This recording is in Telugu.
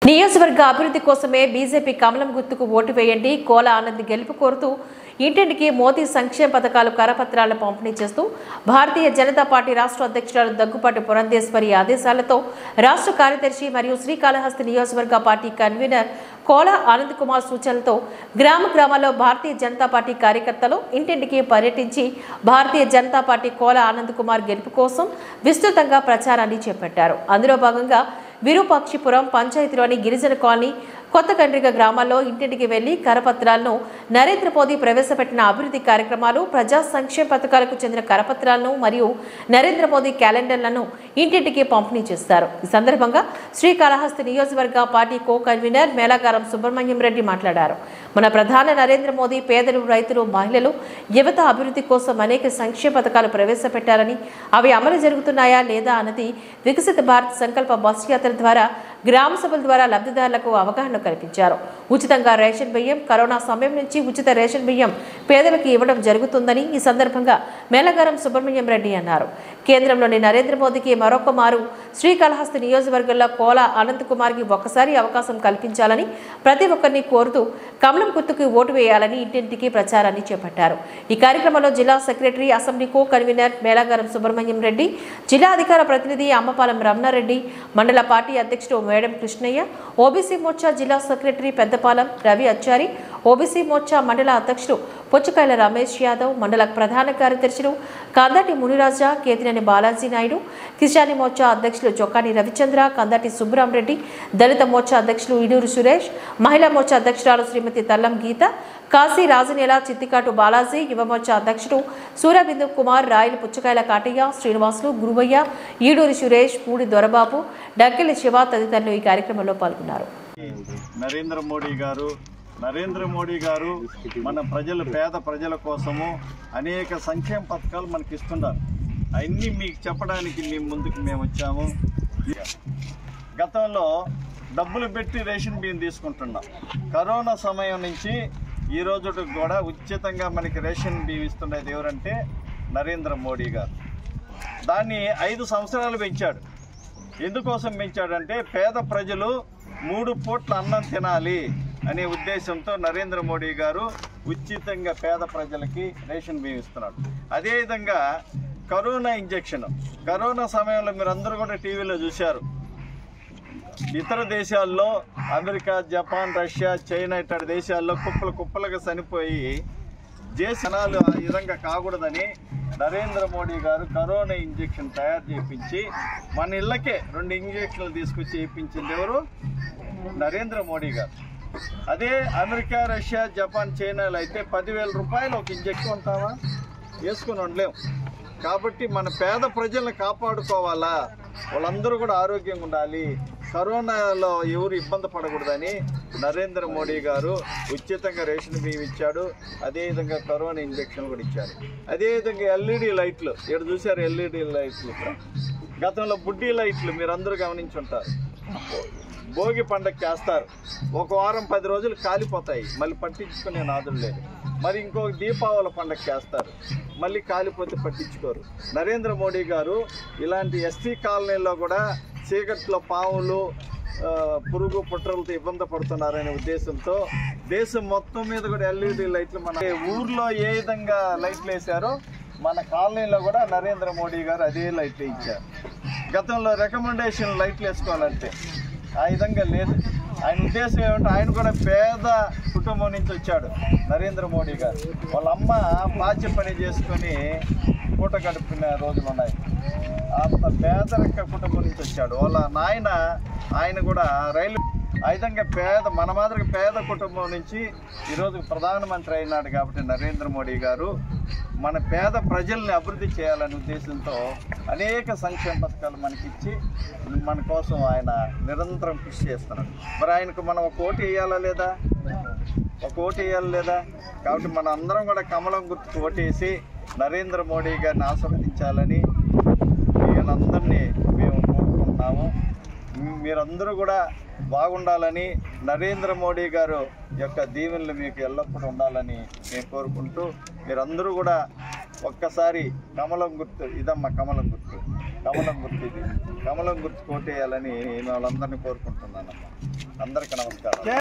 నియోజకవర్గ అభివృద్ధి కోసమే బీజేపీ కమలం గుర్తుకు ఓటు వేయండి కోల ఆనంద్ గెలుపు కోరుతూ ఇంటింటికి మోదీ సంక్షేమ పథకాలు కరపత్రాలను పంపిణీ చేస్తూ భారతీయ జనతా పార్టీ రాష్ట్ర అధ్యక్షురాలు దగ్గుపాటి పురంధేశ్వరి ఆదేశాలతో రాష్ట్ర కార్యదర్శి మరియు శ్రీకాళహస్తి నియోజకవర్గ పార్టీ కన్వీనర్ కోల ఆనంద్ కుమార్ సూచనలతో గ్రామ గ్రామాల్లో భారతీయ జనతా పార్టీ కార్యకర్తలు ఇంటింటికి పర్యటించి భారతీయ జనతా పార్టీ కోల ఆనంద్ కుమార్ గెలుపు కోసం విస్తృతంగా ప్రచారాన్ని చేపట్టారు అందులో భాగంగా విరూపాక్షిపురం పంచాయతీలోని గిరిజన కాలనీ కొత్త కండ్రిగ గ్రామాల్లో ఇంటింటికి వెళ్లి కరపత్రాలను నరేంద్ర మోదీ ప్రవేశపెట్టిన అభివృద్ధి కార్యక్రమాలు ప్రజా సంక్షేమ పథకాలకు చెందిన కరపత్రాలను మరియు నరేంద్ర మోదీ క్యాలెండర్లను ఇంటింటికి పంపిణీ చేస్తారు ఈ సందర్భంగా శ్రీకాళహస్తి నియోజకవర్గ party co convener Melagaram Subrahmanyam Reddy మాట్లాడారు మన ప్రధాని నరేంద్ర మోదీ పేదలు రైతులు మహిళలు యువత అభివృద్ధి కోసం అనేక సంక్షేమ పథకాలు ప్రవేశపెట్టారని అవి అమలు జరుగుతున్నాయా లేదా అన్నది వికసిత భారత్ సంకల్ప బస్ యాత్ర ద్వారా గ్రామ సభల ద్వారా లబ్ధిదారులకు అవగాహన కల్పించారు ఉచితంగా రేషన్ బియ్యం కరోనా సమయం నుంచి ఉచిత రేషన్ బియ్యం పేదలకు ఇవ్వడం జరుగుతుందని ఈ సందర్భంగా మేళగారం సుబ్రహ్మణ్యం రెడ్డి అన్నారు కేంద్రంలోని నరేంద్ర మోదీకి మరొక మారు శ్రీకాళహస్తి నియోజకవర్గంలో కోల అనంత్ కుమార్కి ఒక్కసారి అవకాశం కల్పించాలని ప్రతి ఒక్కరిని కోరుతూ కమలం గుర్తుకు ఓటు వేయాలని ఇంటింటికి ప్రచారాన్ని చేపట్టారు ఈ కార్యక్రమంలో జిల్లా secretary assembly co convener Melagaram Subrahmanyam Reddy జిల్లా అధికార ప్రతినిధి అమ్మపాలెం రమణారెడ్డి మండల పార్టీ అధ్యక్షుడు మేడం కృష్ణయ్య ఓబీసీ మోర్చా జిల్లా సెక్రటరీ పెద్దపాలెం రవి అచ్చారి ఓబీసీ మోర్చా మండల అధ్యక్షుడు పొచ్చుకాయల రమేష్ యాదవ్ మండల ప్రధాన కార్యదర్శులు కందటి మునిరాజా కేతినేని బాలాజీ నాయుడు కిసాని మోర్చా అధ్యక్షులు చొక్కాని రవిచంద్ర కందటి సుబ్బరామరెడ్డి దళిత మోర్చా అధ్యక్షులు ఇడూరు సురేష్ మహిళా మోర్చా అధ్యక్షురాలు శ్రీమతి తల్లం గీత కాశీ రాజనేల చిత్తికాటు బాలాజీ యువ మోర్చా అధ్యక్షుడు సూర్యబిందు కుమార్ రాయలు పుచ్చకాయల కాటయ్య శ్రీనివాసులు గురువయ్య ఈడూరి సురేష్ పూడి దొరబాబు డక్కెలి శివ తదితరులు ఈ కార్యక్రమంలో పాల్గొన్నారు నరేంద్ర మోడీ గారు నరేంద్ర మోడీ గారు మన ప్రజలు పేద ప్రజల కోసము అనేక సంక్షేమ పథకాలు మనకి ఇస్తున్నారు అవన్నీ మీకు చెప్పడానికి మీ ముందుకు మేము వచ్చాము గతంలో డబ్బులు పెట్టి రేషన్ బియ్యం తీసుకుంటున్నాం కరోనా సమయం నుంచి ఈ రోజు కూడా ఉచితంగా మనకి రేషన్ బియ్యం ఇస్తున్నది ఎవరంటే నరేంద్ర మోడీ గారు దాన్ని ఐదు సంవత్సరాలు పెంచాడు ఎందుకోసం పెంచాడంటే పేద ప్రజలు మూడు పూట్ల అన్నం తినాలి అనే ఉద్దేశంతో నరేంద్ర మోడీ గారు ఉచితంగా పేద ప్రజలకి రేషన్ బియ్యం ఇస్తున్నాడు అదేవిధంగా కరోనా ఇంజెక్షన్ కరోనా సమయంలో మీరు అందరూ కూడా టీవీలో చూశారు ఇతర దేశాల్లో అమెరికా జపాన్ రష్యా చైనా ఇతర దేశాల్లో కుప్పలు కుప్పలుగా చనిపోయి జనాలు ఆ విధంగా కాకూడదని నరేంద్ర మోడీ గారు కరోనా ఇంజెక్షన్ తయారు చేయించి మన ఇళ్ళకే రెండు ఇంజెక్షన్లు తీసుకొచ్చి వేయించింది ఎవరు నరేంద్ర మోడీ గారు అదే అమెరికా రష్యా జపాన్ చైనాలో అయితే పదివేల రూపాయలు ఒక ఇంజెక్షన్ ఉంటావా వేసుకొని ఉండలేం కాబట్టి మన పేద ప్రజల్ని కాపాడుకోవాలా వాళ్ళందరూ కూడా ఆరోగ్యంగా ఉండాలి కరోనాలో ఎవరు ఇబ్బంది పడకూడదని నరేంద్ర మోడీ గారు ఉచితంగా రేషన్ బియ్యం ఇచ్చాడు అదేవిధంగా కరోనా ఇంజెక్షన్ కూడా ఇచ్చారు అదేవిధంగా ఎల్ఈడి లైట్లు ఇక్కడ చూసారు ఎల్ఈడి లైట్లు ఇక్కడ గతంలో బుడ్డీ లైట్లు మీరు అందరూ గమనించుంటారు భోగి పండగకి వేస్తారు ఒక వారం పది రోజులు కాలిపోతాయి మళ్ళీ పట్టించుకునే నాదులు లేదు మరి ఇంకొక దీపావళి పండగకి వేస్తారు మళ్ళీ కాలిపోతే పట్టించుకోరు నరేంద్ర మోడీ గారు ఇలాంటి ఎస్టీ కాలనీలో కూడా చీకట్లో పాములు ఆ, పురుగు పుట్రలతో ఇబ్బంది పడుతున్నారనే ఉద్దేశంతో దేశం మొత్తం మీద కూడా ఎల్ఈడి లైట్లు మన ఊర్లో ఏ విధంగా లైట్లు వేశారో మన కాలనీలో కూడా నరేంద్ర మోడీ గారు అదే లైట్లు ఇచ్చారు గతంలో రికమెండేషన్ లైట్లు వేసుకోవాలంటే ఆ విధంగా లేదు ఆయన ఉద్దేశం ఏమంటే ఆయన కూడా పేద కుటుంబం నుంచి వచ్చాడు నరేంద్ర మోడీ గారు వాళ్ళ అమ్మ పాచ్య పని చేసుకొని పూట గడిపిన రోజులు ఉన్నాయి అంత పేదరిక కుటుంబం నుంచి వచ్చాడు వాళ్ళ నాయన ఆయన కూడా రైలు ఆ విధంగా పేద మన మాదిరిగా పేద కుటుంబం నుంచి ఈరోజు ప్రధానమంత్రి అయినాడు కాబట్టి నరేంద్ర మోడీ గారు మన పేద ప్రజల్ని అభివృద్ధి చేయాలనే ఉద్దేశంతో అనేక సంక్షేమ పథకాలు మనకిచ్చి మన కోసం ఆయన నిరంతరం కృషి చేస్తున్నాడు మరి ఆయనకు మనం ఒక ఓటు వేయాలా లేదా ఒక ఓటు వేయాలి లేదా కాబట్టి మన అందరం కూడా కమలం గుర్తుకు ఓటేసి నరేంద్ర మోడీ గారిని ఆస్వాదించాలని వీళ్ళందరినీ మేము కోరుకుంటున్నాము మీ- మీరందరూ కూడా బాగుండాలని నరేంద్ర మోడీ గారు యొక్క దీవెనలు మీకు ఎల్లప్పుడూ ఉండాలని మేము కోరుకుంటూ మీరందరూ కూడా ఒక్కసారి కమలం గుర్తు ఇదమ్మ కమలం గుర్తు కమలం గుర్తు ఇది కమలం గుర్తు కోటేయాలని నేను వాళ్ళందరినీ కోరుకుంటున్నానమ్మా అందరికీ నమస్కారం